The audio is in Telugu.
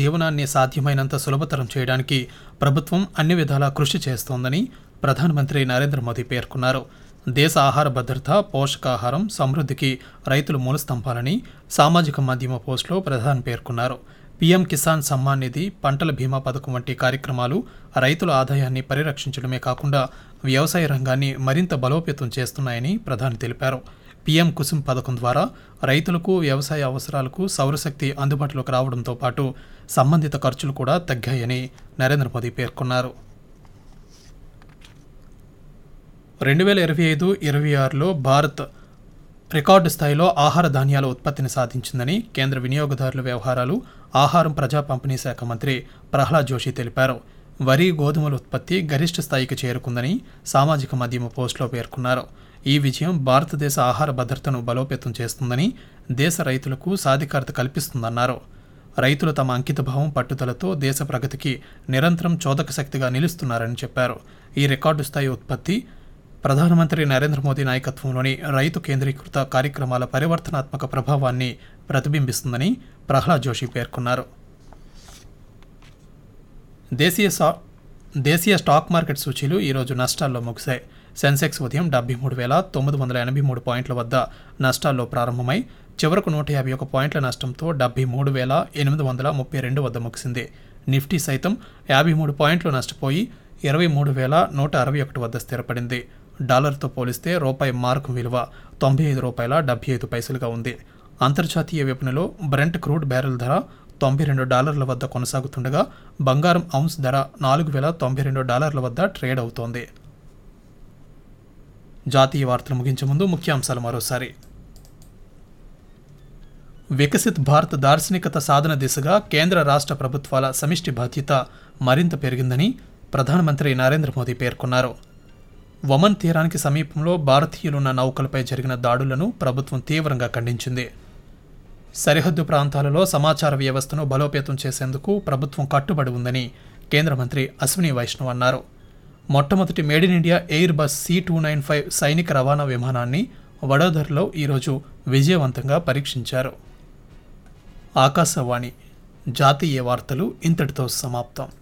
జీవనాన్ని సాధ్యమైనంత సులభతరం చేయడానికి ప్రభుత్వం అన్ని విధాలా కృషి చేస్తోందని ప్రధానమంత్రి నరేంద్ర మోదీ పేర్కొన్నారు దేశ ఆహార భద్రత పోషకాహారం సమృద్ధికి రైతులు మూలస్తంభాలని సామాజిక మాధ్యమ పోస్టులో ప్రధాని పేర్కొన్నారు పీఎం కిసాన్ సమ్మాన్ నిధి పంటల బీమా పథకం వంటి కార్యక్రమాలు రైతుల ఆదాయాన్ని పరిరక్షించడమే కాకుండా వ్యవసాయ రంగాన్ని మరింత బలోపేతం చేస్తున్నాయని ప్రధాని తెలిపారు పీఎం కుసుమ్ పథకం ద్వారా రైతులకు వ్యవసాయ అవసరాలకు సౌరశక్తి అందుబాటులోకి రావడంతో పాటు సంబంధిత ఖర్చులు కూడా తగ్గాయని నరేంద్ర మోదీ పేర్కొన్నారు రెండు వేల ఇరవై ఐదు ఇరవై ఆరులో భారత్ రికార్డు స్థాయిలో ఆహార ధాన్యాల ఉత్పత్తిని సాధించిందని కేంద్ర వినియోగదారుల వ్యవహారాలు ఆహారం ప్రజా పంపిణీ శాఖ మంత్రి ప్రహ్లాద్ జోషి తెలిపారు వరి గోధుమల ఉత్పత్తి గరిష్ట స్థాయికి చేరుకుందని సామాజిక మాధ్యమ పోస్టులో పేర్కొన్నారు ఈ విజయం భారతదేశ ఆహార భద్రతను బలోపేతం చేస్తుందని దేశ రైతులకు సాధికారత కల్పిస్తుందన్నారు రైతులు తమ అంకితభావం పట్టుదలతో దేశ ప్రగతికి నిరంతరం చోదక శక్తిగా నిలుస్తున్నారని చెప్పారు ఈ రికార్డు స్థాయి ఉత్పత్తి ప్రధానమంత్రి నరేంద్ర మోదీ నాయకత్వంలోని రైతు కేంద్రీకృత కార్యక్రమాల పరివర్తనాత్మక ప్రభావాన్ని ప్రతిబింబిస్తుందని ప్రహ్లాద్ జోషి పేర్కొన్నారు దేశీయ సా దేశీయ స్టాక్ మార్కెట్ సూచీలు ఈరోజు నష్టాల్లో ముగిశాయి సెన్సెక్స్ ఉదయం డెబ్బై మూడు వేల తొమ్మిది వందల ఎనభై మూడు పాయింట్ల వద్ద నష్టాల్లో ప్రారంభమై చివరకు నూట యాభై ఒక పాయింట్ల నష్టంతో డెబ్బై మూడు వేల ఎనిమిది వందల ముప్పై రెండు వద్ద ముగిసింది నిఫ్టీ సైతం యాభై మూడు పాయింట్లు నష్టపోయి ఇరవై మూడు వేల నూట అరవై ఒకటి వద్ద స్థిరపడింది డాలర్తో పోలిస్తే రూపాయి మార్కు విలువ తొంభై ఐదు రూపాయల డెబ్బై ఐదు పైసలుగా ఉంది అంతర్జాతీయ విపణిలో బ్రెంట్ క్రూడ్ బ్యారెల్ ధర తొంభై రెండు డాలర్ల వద్ద కొనసాగుతుండగా బంగారం ఔన్స్ ధర నాలుగు వేల తొంభై రెండు డాలర్ల వద్ద ట్రేడ్ అవుతోంది జాతీయ వార్తలు ముగించే ముందు ముఖ్యాంశాలు మరోసారి వికసిత్ భారత్ దార్శనికత సాధన దిశగా కేంద్ర రాష్ట్ర ప్రభుత్వాల సమిష్టి బాధ్యత మరింత పెరిగిందని ప్రధానమంత్రి నరేంద్ర మోదీ పేర్కొన్నారు ఒమన్ తీరానికి సమీపంలో భారతీయులున్న నౌకలపై జరిగిన దాడులను ప్రభుత్వం తీవ్రంగా ఖండించింది సరిహద్దు ప్రాంతాలలో సమాచార వ్యవస్థను బలోపేతం చేసేందుకు ప్రభుత్వం కట్టుబడి ఉందని కేంద్ర మంత్రి అశ్విని వైష్ణవ్ అన్నారు మొట్టమొదటి made in India airbus C two nine five సైనిక రవాణా విమానాన్ని వడోదరలో ఈరోజు విజయవంతంగా పరీక్షించారు ఆకాశవాణి జాతీయ వార్తలు ఇంతటితో సమాప్తం